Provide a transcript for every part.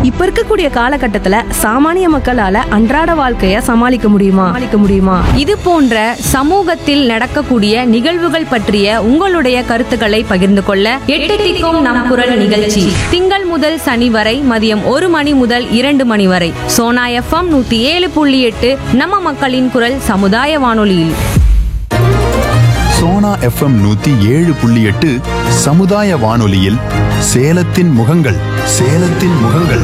இப்ப இருக்கக்கூடிய காலகட்டத்துல சாமானிய மக்களால அன்றாட வாழ்க்கைய சமாளிக்க முடியுமா சமாளிக்க முடியுமா இது போன்ற சமூகத்தில் நடக்கக்கூடிய நிகழ்வுகள் பற்றிய உங்களுடைய கருத்துக்களை பகிர்ந்து கொள்ள எட்டு திக்கும் நம் குரல் நிகழ்ச்சி திங்கள் முதல் சனி வரை மதியம் ஒரு மணி முதல் இரண்டு மணி வரை சோனா எஃப்எம் நூத்தி ஏழு புள்ளி எட்டு நம்ம மக்களின் குரல் சமுதாய வானொலியில் சோனா எஃப்எம் நூத்தி ஏழு புள்ளி எட்டு சமுதாய வானொலியில் சேலத்தின் முகங்கள் சேலத்தின் முகங்கள்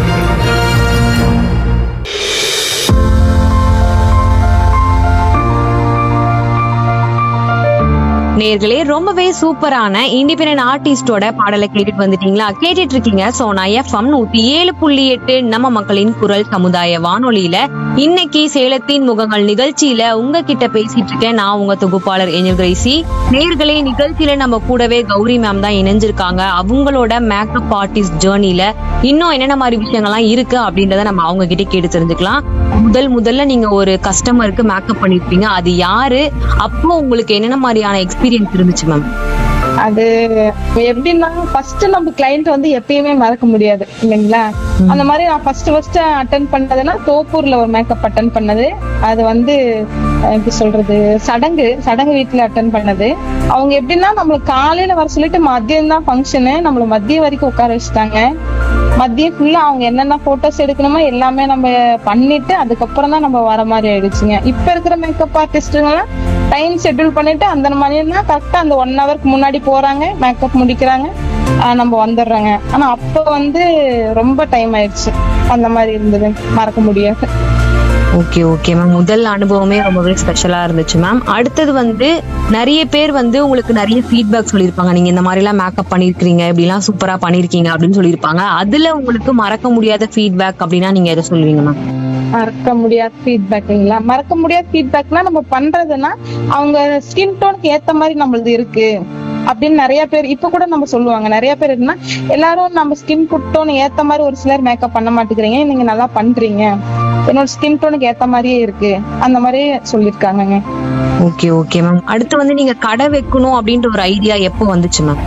நேர்களே ரொம்பவே சூப்பரான இண்டிபெண்டன்ட் ஆர்டிஸ்டோட பாடலை கேட்டுட்டு வந்துட்டீங்களா கேட்டுட்டு இருக்கீங்க சோனா எஃப்எம் நூத்தி ஏழு புள்ளி எட்டு நம்ம மக்களின் குரல் சமுதாய வானொலியில இன்னைக்கு சேலத்தின் முகங்கள் நிகழ்ச்சியில உங்ககிட்ட பேசிட்டு இருக்கேன் நான் உங்க தொகுப்பாளர் ஏஞ்சல் கிரேசி நேர்களே நிகழ்ச்சியில நம்ம கூடவே கௌரி மேம் தான் இணைஞ்சிருக்காங்க அவங்களோட மேக்கப் ஆர்டிஸ்ட் ஜேர்னில இன்னும் என்னென்ன மாதிரி விஷயங்கள்லாம் இருக்கு அப்படின்றத நம்ம அவங்க கிட்ட கேட்டு தெரிஞ்சுக்கலாம் முதல் முதல்ல நீங்க ஒரு கஸ்டமருக்கு மேக்கப் பண்ணிருப்பீங்க அது யாரு அப்போ உங்களுக்கு என்னென்ன மாதிரியான எக்ஸ்பீரியன்ஸ் இருந்துச்சு மேம் அது எப்படின்னா ஃபர்ஸ்ட் நம்ம கிளைண்ட் வந்து எப்பயுமே மறக்க முடியாது இல்லைங்களா அந்த மாதிரி நான் ஃபர்ஸ்ட் ஃபர்ஸ்ட் அட்டன் பண்ணதுன்னா தோப்பூர்ல ஒரு மேக்கப் அட்டன் பண்ணது அது வந்து அஹ், எப்படி சொல்றது சடங்கு சடங்கு வீட்டுல அட்டன் பண்ணது அவங்க எப்படின்னா நம்மளுக்கு காலையில வர சொல்லிட்டு மதியம் தான் ஃபங்க்ஷனு நம்மள மதியம் வரைக்கும் உட்கார வச்சுட்டாங்க மதியம் ஃபுல்லா அவங்க என்னென்ன போட்டோஸ் எடுக்கணுமோ எல்லாமே நம்ம பண்ணிட்டு அதுக்கப்புறம் தான் நம்ம வர மாதிரி ஆயிடுச்சுங்க இப்ப இருக்கிற மேக்கப் ஆர்டிஸ்டுங்கெல்லாம் டைம் ஷெட்யூல் பண்ணிட்டு அந்த மாதிரினா கரெக்டா அந்த ஒன் ஹவருக்கு முன்னாடி போறாங்க மேக்கப் முடிக்கிறாங்க ஆஹ் நம்ம வந்துடுறாங்க ஆனா அப்ப வந்து ரொம்ப டைம் ஆயிடுச்சு அந்த மாதிரி இருந்தது மறக்க முடியாது ஓகே ஓகே மேம் முதல் அனுபவமே ரொம்பவே ஸ்பெஷலா இருந்துச்சு மேம் அடுத்தது வந்து நிறைய பேர் வந்து உங்களுக்கு நிறைய ஃபீட்பேக் சொல்லியிருப்பாங்க நீங்க இந்த மாதிரி எல்லாம் மேக்கப் பண்ணிருக்கீங்க இப்படி எல்லாம் சூப்பரா பண்ணிருக்கீங்க அப்படின்னு சொல்லியிருப்பாங்க அதுல உங்களுக்கு மறக்க முடியாத ஃபீட்பேக் அப்படின்னா நீங்க எதை சொல்லுவீங்க மேம் மறக்க முடியாத ஃபீட்பேக்குங்களா மறக்க முடியாத ஃபீட்பேக்னா நம்ம பண்றதுன்னா அவங்க ஸ்கின் டோனுக்கு ஏத்த மாதிரி நம்மளது இருக்கு அப்படின்னு நிறைய பேர் இப்ப கூட நம்ம சொல்லுவாங்க நிறைய பேர் என்ன எல்லாரும் நம்ம ஸ்கின் டோன் ஏத்த மாதிரி ஒரு சிலர் மேக்கப் பண்ண மாட்டேங்கிறீங்க நீங்க நல்லா பண்றீங்க என்னோட ஸ்கின் டோனுக்கு ஏத்த மாதிரியே இருக்கு அந்த மாதிரி சொல்லிருக்காங்கங்க ஓகே ஓகே மேம் அடுத்து வந்து நீங்க கடை வைக்கணும் அப்படின்ற ஒரு ஐடியா எப்போ வந்துச்சு மேம்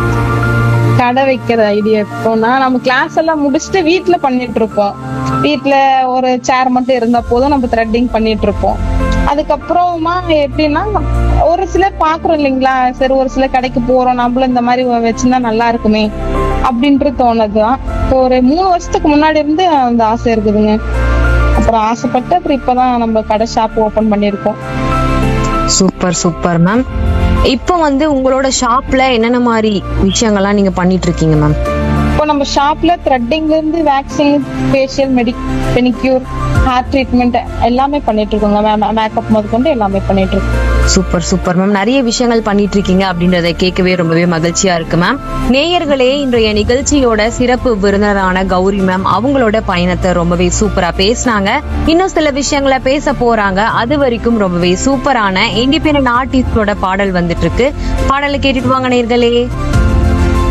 கடை வைக்கிற ஐடியா எப்போனா நம்ம கிளாஸ் எல்லாம் முடிச்சுட்டு வீட்ல பண்ணிட்டு இருப்போம் வீட்ல ஒரு சேர் மட்டும் இருந்தா போதும் நம்ம த்ரெட்டிங் பண்ணிட்டு இருப்போம் அதுக்கப்புறமா எப்படின்னா ஒரு சிலர் பாக்குறோம் இல்லைங்களா சரி ஒரு சில கடைக்கு போறோம் நம்மளும் இந்த மாதிரி வச்சிருந்தா நல்லா இருக்குமே அப்படின்ட்டு தோணுதுதான் இப்போ ஒரு மூணு வருஷத்துக்கு முன்னாடி இருந்து அந்த ஆசை இருக்குதுங்க அப்புறம் ஆசைப்பட்டு அப்புறம் இப்பதான் நம்ம கடை ஷாப் ஓபன் பண்ணிருக்கோம் சூப்பர் சூப்பர் மேம் இப்போ வந்து உங்களோட ஷாப்ல என்னென்ன மாதிரி விஷயங்கள்லாம் நீங்க பண்ணிட்டு இருக்கீங்க மேம் இப்போ நம்ம ஷாப்ல த்ரெட்டிங்ல இருந்து வேக்சின் ஃபேஷியல் மெடி பெனிக்யூர் ஹேர் ட்ரீட்மெண்ட் எல்லாமே பண்ணிட்டு இருக்கோங்க மேக்கப் முதற்கொண்டு எல்லாமே பண்ணிட்டு இருக்கோம் சூப்பர் சூப்பர் மேம் நிறைய விஷயங்கள் பண்ணிட்டு இருக்கீங்க அப்படின்றத கேட்கவே ரொம்பவே மகிழ்ச்சியா இருக்கு மேம் நேயர்களே இன்றைய நிகழ்ச்சியோட சிறப்பு விருந்தினரான கௌரி மேம் அவங்களோட பயணத்தை ரொம்பவே சூப்பரா பேசினாங்க இன்னும் சில விஷயங்களை பேச போறாங்க அது வரைக்கும் ரொம்பவே சூப்பரான இண்டிபெண்டன்ட் ஆர்டிஸ்டோட பாடல் வந்துட்டு இருக்கு பாடலை கேட்டுட்டு வாங்க நேயர்களே